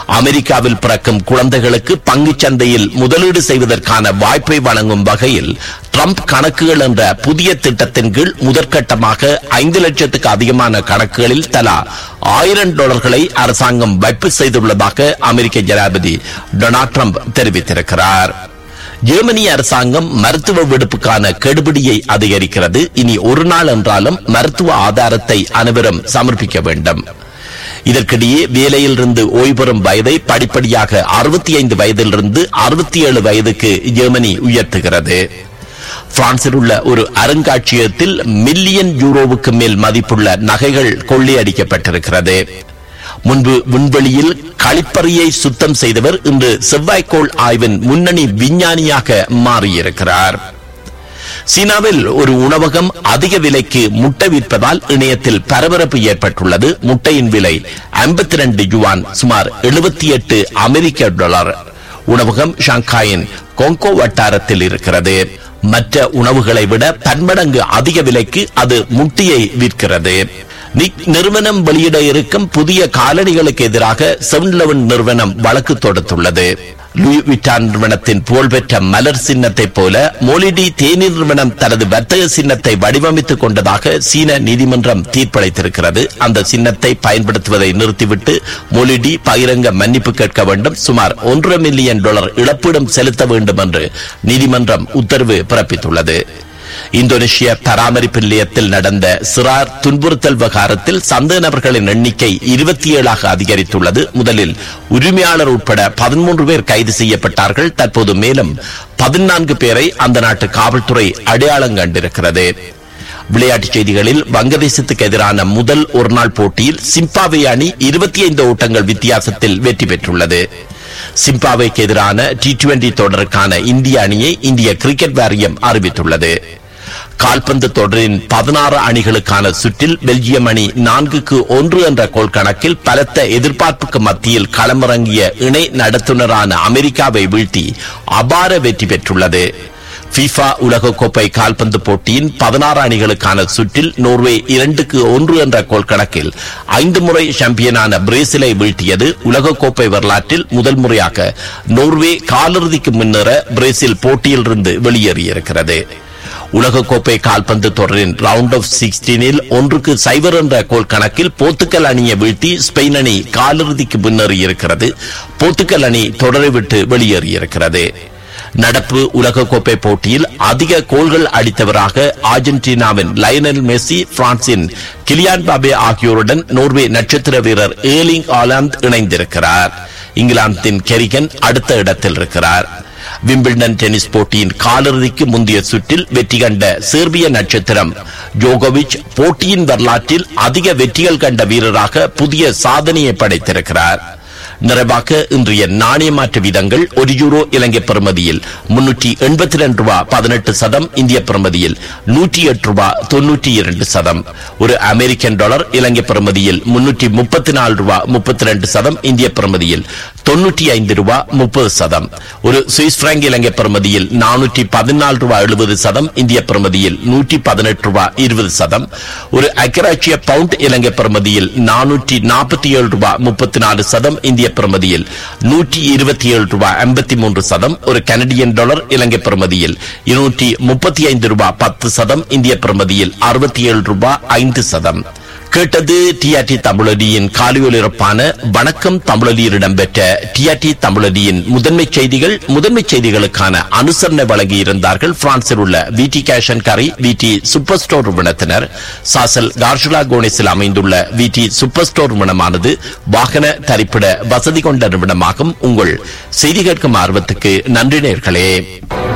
அமெரிக்காவில் பிறக்கும் குழந்தைகளுக்கு பங்குச் சந்தையில் முதலீடு செய்வதற்கான வாய்ப்பை வழங்கும் வகையில் ட்ரம்ப் கணக்குகள் என்ற புதிய திட்டத்தின் கீழ் முதற்கட்டமாக ஐந்து லட்சத்துக்கு அதிகமான கணக்குகளில் தலா ஆயிரம் டாலர்களை அரசாங்கம் வைப்பு செய்துள்ளதாக அமெரிக்க ஜனாதிபதி டொனால்ட் ட்ரம்ப் தெரிவித்திருக்கிறார் ஜெர்மனி அரசாங்கம் மருத்துவ விடுப்புக்கான கெடுபிடியை அதிகரிக்கிறது இனி ஒரு நாள் என்றாலும் மருத்துவ ஆதாரத்தை அனைவரும் சமர்ப்பிக்க வேண்டும் இதற்கிடையே வேலையிலிருந்து ஓய்வு பெறும் வயதை படிப்படியாக அறுபத்தி ஐந்து வயதிலிருந்து அறுபத்தி ஏழு வயதுக்கு ஜெர்மனி உயர்த்துகிறது பிரான்சில் உள்ள ஒரு அருங்காட்சியகத்தில் மில்லியன் யூரோவுக்கு மேல் மதிப்புள்ள நகைகள் கொள்ளையடிக்கப்பட்டிருக்கிறது முன்பு விண்வெளியில் களிப்பறியை சுத்தம் செய்தவர் இன்று செவ்வாய்க்கோள் ஆய்வின் முன்னணி விஞ்ஞானியாக மாறியிருக்கிறார் சீனாவில் ஒரு உணவகம் அதிக விலைக்கு முட்டை விற்பதால் இணையத்தில் பரபரப்பு ஏற்பட்டுள்ளது முட்டையின் விலை 52 யுவான் சுமார் 78 அமெரிக்க டாலர் உணவகம் ஷாங்காயின் கொங்கோ வட்டாரத்தில் இருக்கிறது மற்ற உணவுகளை விட பன்மடங்கு அதிக விலைக்கு அது முட்டியை விற்கிறது நிக் நிறுவனம் வெளியிட இருக்கும் புதிய காலணிகளுக்கு எதிராக செவன் லெவன் நிறுவனம் வழக்கு தொடுத்துள்ளது லூயி விட்டான் நிறுவனத்தின் புகழ்பெற்ற மலர் சின்னத்தை போல மோலிடி தேநீர் நிறுவனம் தனது வர்த்தக சின்னத்தை வடிவமைத்துக் கொண்டதாக சீன நீதிமன்றம் தீர்ப்பளித்திருக்கிறது அந்த சின்னத்தை பயன்படுத்துவதை நிறுத்திவிட்டு மொலிடி பகிரங்க மன்னிப்பு கேட்க வேண்டும் சுமார் ஒன்றரை மில்லியன் டாலர் இழப்பீடும் செலுத்த வேண்டும் என்று நீதிமன்றம் உத்தரவு பிறப்பித்துள்ளது இந்தோனேஷிய பராமரிப்பு நிலையத்தில் நடந்த சிறார் துன்புறுத்தல் விவகாரத்தில் சந்தேக நபர்களின் எண்ணிக்கை இருபத்தி ஏழாக அதிகரித்துள்ளது முதலில் உரிமையாளர் உட்பட பதிமூன்று பேர் கைது செய்யப்பட்டார்கள் தற்போது மேலும் பதினான்கு பேரை அந்த நாட்டு காவல்துறை அடையாளம் கண்டிருக்கிறது விளையாட்டுச் செய்திகளில் வங்கதேசத்துக்கு எதிரான முதல் ஒருநாள் போட்டியில் சிம்பாவே அணி இருபத்தி ஐந்து ஓட்டங்கள் வித்தியாசத்தில் வெற்றி பெற்றுள்ளது சிம்பாவேக்கு எதிரான டி டுவெண்டி தொடருக்கான இந்திய அணியை இந்திய கிரிக்கெட் வாரியம் அறிவித்துள்ளது கால்பந்து தொடரின் பதினாறு அணிகளுக்கான சுற்றில் பெல்ஜியம் அணி நான்குக்கு ஒன்று என்ற கோல் கணக்கில் பலத்த எதிர்பார்ப்புக்கு மத்தியில் களமிறங்கிய இணை நடத்துனரான அமெரிக்காவை வீழ்த்தி அபார வெற்றி பெற்றுள்ளது FIFA உலகக்கோப்பை கால்பந்து போட்டியின் பதினாறு அணிகளுக்கான சுற்றில் நோர்வே இரண்டுக்கு ஒன்று என்ற கோல் கணக்கில் ஐந்து முறை சாம்பியனான பிரேசிலை வீழ்த்தியது உலகக்கோப்பை வரலாற்றில் முதல் முறையாக நோர்வே காலிறுதிக்கு முன்னேற பிரேசில் போட்டியிலிருந்து வெளியேறியிருக்கிறது உலகக்கோப்பை கால்பந்து தொடரின் ரவுண்ட் ஆஃப் சிக்ஸ்டீனில் ஒன்றுக்கு சைபர் என்ற கோல் கணக்கில் போர்த்துக்கல் அணியை வீழ்த்தி ஸ்பெயின் அணி காலிறுதிக்கு முன்னேறியிருக்கிறது போர்த்துக்கல் அணி தொடரை விட்டு வெளியேறியிருக்கிறது நடப்பு உலகக்கோப்பை போட்டியில் அதிக கோல்கள் அடித்தவராக அர்ஜென்டினாவின் லயனல் மெஸ்ஸி பிரான்சின் கிலியான் பாபே ஆகியோருடன் நோர்வே நட்சத்திர வீரர் ஏலிங் ஆலாந்த் இணைந்திருக்கிறார் இங்கிலாந்தின் கெரிகன் அடுத்த இடத்தில் இருக்கிறார் விம்பிள்டன் டென்னிஸ் போட்டியின் காலிறுதிக்கு முந்தைய சுற்றில் வெற்றி கண்ட சேர்பிய நட்சத்திரம் ஜோகோவிச் போட்டியின் வரலாற்றில் அதிக வெற்றிகள் கண்ட வீரராக புதிய சாதனையை படைத்திருக்கிறார் நிறைவாக இன்றைய நாணய மாற்று வீதங்கள் ஒரு யூரோ இலங்கை பெறுமதியில் முன்னூற்றி எண்பத்தி ரெண்டு ரூபா பதினெட்டு சதம் இந்திய பெறுமதியில் நூற்றி எட்டு ரூபா தொன்னூற்றி இரண்டு சதம் ஒரு அமெரிக்கன் டாலர் இலங்கை பெறுமதியில் முன்னூற்றி முப்பத்தி நாலு ரூபா முப்பத்தி ரெண்டு சதம் இந்திய பெறுமதியில் தொன்னூற்றி ஐந்து ரூபா முப்பது சதம் ஒரு சுவிஸ் பிராங்க் இலங்கை பெறுமதியில் நானூற்றி பதினாலு ரூபா எழுபது சதம் இந்திய பெறுமதியில் நூற்றி பதினெட்டு ரூபா இருபது சதம் ஒரு அக்கராட்சிய பவுண்ட் இலங்கை பெறுமதியில் நானூற்றி நாற்பத்தி ஏழு ரூபா முப்பத்தி நாலு சதம் இந்திய பெறுமதியில் நூற்றி இருபத்தி ஏழு ரூபாய் ஐம்பத்தி மூன்று சதம் ஒரு கனடியன் டாலர் இலங்கை பெறுமதியில் இருநூற்றி முப்பத்தி ஐந்து ரூபாய் பத்து சதம் இந்திய பெறுமதியில் அறுபத்தி ஏழு ரூபாய் ஐந்து சதம் கேட்டது டிஆர்டி தமிழடியின் காலியொலிரப்பான வணக்கம் தமிழடியில் இடம்பெற்ற டிஆர்டி தமிழடியின் முதன்மை செய்திகள் முதன்மை செய்திகளுக்கான அனுசரணை வழங்கியிருந்தார்கள் பிரான்சில் உள்ள விடி கேஷன் கரி விடி சூப்பர் ஸ்டோர் நிறுவனத்தினர் சாசல் கார்ஷுலா கோனிஸில் அமைந்துள்ள விடி சூப்பர் ஸ்டோர் நிறுவனமானது வாகன தரிப்பிட வசதி கொண்ட நிறுவனமாகும் உங்கள் செய்தி கேட்கும் ஆர்வத்துக்கு நன்றி நேர்களே